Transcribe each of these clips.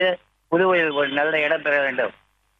புதுவையில் ஒரு நல்ல இடம் பெற வேண்டும்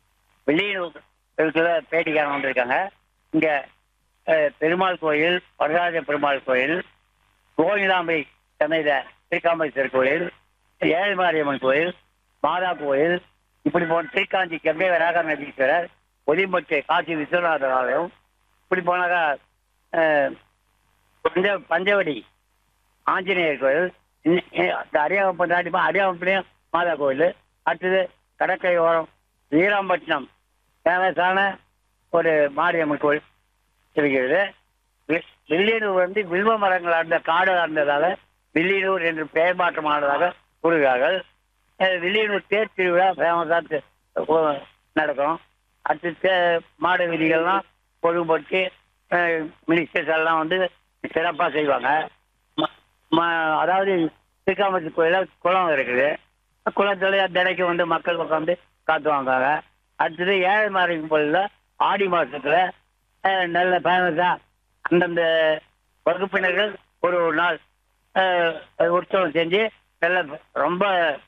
வெளியூர் பேட்டிக்காரங்க வந்திருக்காங்க இங்க அஹ், பெருமாள் கோயில் வரராஜ பெருமாள் கோயில் கோயிலாம்பை சென்னையில திருக்காம்பேஸ்வரர் கோயில் ஏழுமாரியம்மன் கோயில் மாதா கோயில் இப்படி போன திருக்காஞ்சி கங்கை வராக நதீஸ்வரர் ஒதிமட்டு காசி விஸ்வநாதர் ஆலயம் இப்படி போனாக்கா அஹ், பஞ்ச பஞ்சவடி ஆஞ்சநேயர் கோயில் இன்னி- இ- அந்த அரியாவப்பம் தாண்டி போ- அரியாவப்பம்லையும் மாதா கோயில் அடுத்தது கடற்கரை ஓரம் வீராம்பட்டினம் ஃபேமஸான ஒரு மாரியம்மன் கோயில் இருக்கிறது வி- வில்லியனூர் வந்து வில்வ மரங்கள் அந்த காடு இருந்ததால வில்லியனூர் என்று பெயர் மாற்றமானதாக கூறுகிறார்கள் அஹ் வில்லியனூர் தேர் திருவிழா ஃபேமஸாக நடக்கும் அடுத்து தே மாடு வீதிகள்லாம் பொழுதுபட்டு மினிஸ்டர்ஸ் எல்லாம் வந்து சிறப்பாக செய்வாங்க ம- ம- அதாவது திருக்காமத்தி கோயிலில் குளம் இருக்குது குளத்துல தினைக்கு வந்து மக்கள் உட்காந்து காத்து வாங்குவாங்க அடுத்தது ஏழை மாரி கோயிலில் ஆடி மாசத்துல அஹ், நல்ல ஃபேமஸாக அந்தந்த வகுப்பினர்கள் ஒரு ஒரு நாள் அஹ், உற்சவம் செஞ்சு நல்ல ரொம்ப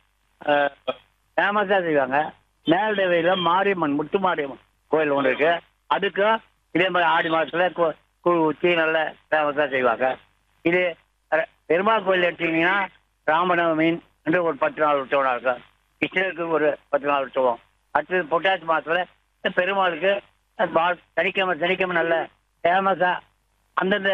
ஃபேமஸாக செய்வாங்க மேல்தேவையில் மாரியம்மன் முத்து மாரியம்மன் கோயில் ஒன்று இருக்கு அதுக்கும் இதே மாதிரி ஆடி மாதத்துல கு- கூழ் ஊற்றி நல்ல ஃபேமஸாக செய்வாங்க இது அஹ், பெருமாள் கோயில் எடுத்தீங்கன்னா ராமநவமி என்று ஒரு பத்து நாள் உற்சவம் இருக்கும் கிருஷ்ணருக்கு ஒரு பத்து நாள் உற்சவம் அடுத்தது புட்டாசி மாதத்துல பெருமாளுக்கு பா- சனிக்கிழமை சனிக்கிழமை நல்ல ஃபேமஸாக அந்தந்த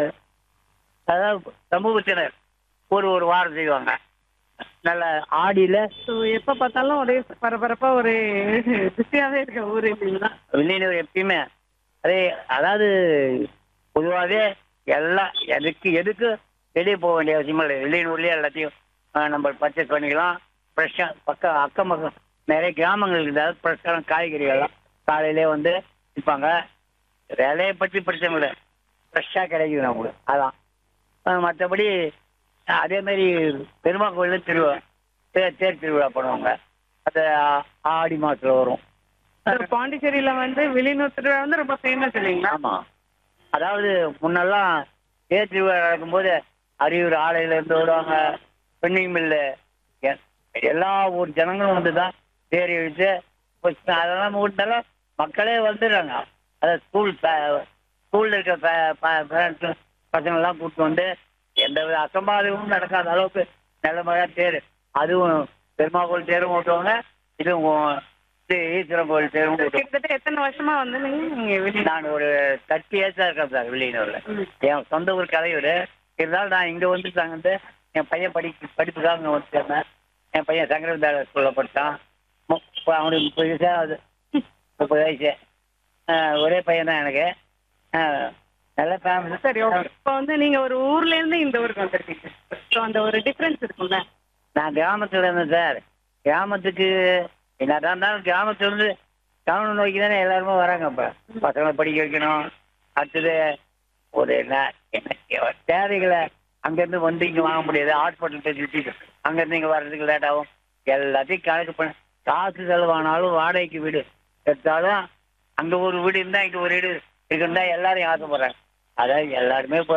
அதாவது சமூகத்தினர் ஒரு ஒரு வாரம் செய்வாங்க நல்ல ஆடியில ஸோ எப்போ பார்த்தாலும் ஒரே பரபரப்பா ஒரு பிஸியாவே இருக்க ஊர் இல்லைங்களா வில்லியனூர் எப்பயுமே அதே அதாவது பொதுவாகவே எல்லாம் எதுக்கு எதுக்கு வெளியே போக வேண்டிய அவசியமே இல்லை வில்லியனூர்லேயே எல்லாத்தையும் ஆஹ், நம்ம பர்ச்சேஸ் பண்ணிக்கலாம் ஃப்ரெஷ்ஷாக பக்கம் அக்கம் பக்கம் நிறைய கிராமங்களுக்கு ஏதாவது ஃப்ரெஷ்ஷான காய்கறிகள்லாம் காலையிலே வந்து விற்பாங்க விலையை பற்றி பிரச்சனை இல்லை ஃப்ரெஷ்ஷாக கிடைக்குது நமக்கு அதான் ஆஹ், மற்றபடி அதே மாதிரி பெருமாள் கோயிலில் திருவிழா தேர் தேர் திருவிழா பண்ணுவாங்க அது ஆ- ஆடி மாதத்தில் வரும் So, பாண்டிச்சேரியில வந்து வெளியூர் திருவிழா வந்து ரொம்ப ஃபேமஸ் இல்லைங்களா ஆமா அதாவது முன்னெல்லாம் தேர் திருவிழா நடக்கும்போது அரியூர் ஆலையில இருந்து வருவாங்க பெண்ணிமில்ல எல்லா ஊர் ஜனங்களும் வந்து தான் தேர் இழுத்து புஷ்ப- அதெல்லாம் வீட்டாலும் மக்களே வந்துடுறாங்க அதாவது ஸ்கூல் ஸ்கூல்ல இருக்க பேரண்ட்ஸ் பசங்கள்லாம் கூப்பிட்டு வந்து எந்த வித அசம்பாவிதமும் நடக்காத அளவுக்கு நல்ல முறையா தேர் அதுவும் பெருமா கோயில் தேரும் ஓட்டுவாங்க இதுவும் இது ஈஸ்வரன் கோயில் தேரும் ஓட்டுவாங்க கிட்டத்தட்ட எத்தனை வருஷமா வந்து நீங்க இங்க வெளியூர் நான் ஒரு தேர்ட்டி இயர்ஸா இருக்கேன் சார் வெளியினூர்ல என் சொந்த ஊர் கலையூர் இருந்தாலும் நான் இங்க வந்து வந்து என் பையன் படி படிப்புக்காக இங்க வந்து சேர்ந்தேன் என் பையன் சங்கர வித்யாலய ஸ்கூல்ல படித்தான் மு- இப்ப அவனுக்கு முப்பது வயசு ஆகுது முப்பது வயசு ஆஹ் ஒரே பையன் தான் எனக்கு ஆஹ் நல்ல ஃபேமிலி சரி ஓகே இப்போ வந்து நீங்க ஒரு ஊர்ல இருந்து இந்த ஊருக்கு வந்திருக்கீங்க ஸோ அந்த ஒரு டிஃபரன்ஸ் இருக்கும்ல நான் கிராமத்துல இருந்தேன் சார் கிராமத்துக்கு என்னதான் இருந்தாலும் கிராமத்துல இருந்து டவுன் நோக்கி தானே எல்லாருமே வராங்க இப்ப பசங்களை படிக்க வைக்கணும் அடுத்தது ஒரு ந- என்ன தேவைகளை அங்கேருந்து வந்து இங்கே வாங்க முடியாது ஹாஸ்பிட்டல் ஃபெசிலிட்டிஸ் அங்கேருந்து இங்கே வர்றதுக்கு லேட் ஆகும் எல்லாத்தையும் கணக்கு பண்ண காசு செலவானாலும் வாடகைக்கு வீடு எடுத்தாலும் அங்கே ஒரு வீடு இருந்தால் இங்கே ஒரு வீடு இருக்குன்னு தான் எல்லாரும் ஆசைப்படுறாங்க அதாவது எல்லாருமே இப்போ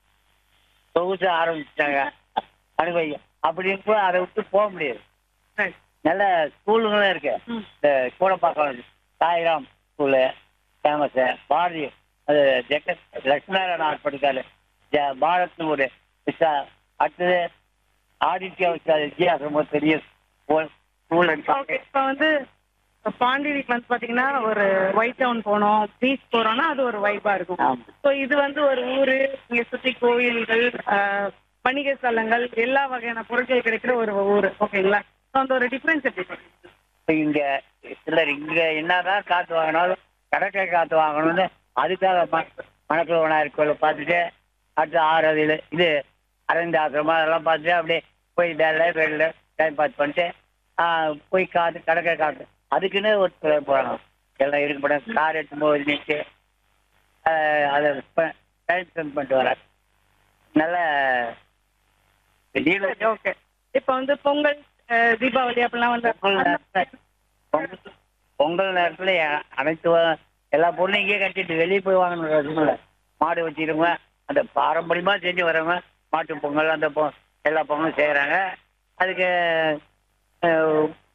சொகுசு ஆரம்பிச்சிட்டாங்க அனுபவி அப்படி இப்போ அதை விட்டு போக முடியாது சரி நல்ல ஸ்கூலுங்களும் இருக்கு ம். இந்த கூடப்பாக்கம் சாய்ராம் ஸ்கூலு ஃபேமஸு பாரதி அது ஜெக லட்சுமிநாராயண ஹாஸ்பிட்டல் ஜ பாரத்னு ஒரு விசா அடுத்தது ஆதித்யா விசா வித்யாசிரம பெரிய ஸ்கூல் ஸ்கூல் ஓகே இப்போ வந்து இப்ப பாண்டிக்கு வந்து பாத்தீங்கன்னா ஒரு ஒயிட் டவுன் போனோம் பீச் போறோம்னா அது ஒரு வைபா இருக்கும் ஆமா. ஸோ இது வந்து ஒரு ஊரு இங்க சுத்தி கோயில்கள் ஆஹ், வணிக ஸ்தலங்கள் எல்லா வகையான பொருட்கள் கிடைக்கிற ஒரு ஊர் ஓகேங்களா ஸோ அந்த ஒரு டிஃபரன்ஸ் எப்படி சொல்றீங்க? இப்போ இங்க சிலர் இங்க என்னதான் காத்து வாங்கினாலும் கடற்கரை காத்து வாங்கணும்னு அதுக்காக ம- மணக்குள விநாயகர் கோயிலை பார்த்துட்டு அடுத்து ஆறாவதியில் இது அரவிந்த ஆசிரமம் அதெல்லாம் பார்த்துட்டு அப்படியே போய் வேலை வெளில டைம் பாஸ் பண்ணிட்டு ஆ, போய் காத்து கடற்கரை காத்து அதுக்குன்னு ஒரு சிலர் போகிறாங்க எல்லாம் இருக்கு படம் கார் எடுத்து போய் நின்று அதை டைம் ஸ்பெண்ட் பண்ணிட்டு வராங்க நல்ல திடீர்னு சரி ஓகே இப்போ வந்து பொங்கல் ஆஹ், தீபாவளி அப்படிலாம் வந்து பொங்கல் நேரத்துல பொங்கல் பொங்கல் நேரத்துல எ- அனைத்து வ- எல்லா பொருளும் இங்கேயே கட்டிட்டு வெளியே போய் வாங்கணும் அவசியம் இல்லை மாடு வச்சிருக்கவங்க அந்த பாரம்பரியமா செஞ்சு வரவங்க மாட்டு பொங்கல் அந்த பொ எல்லா பொங்கலும் செய்யறாங்க அதுக்கு அஹ்,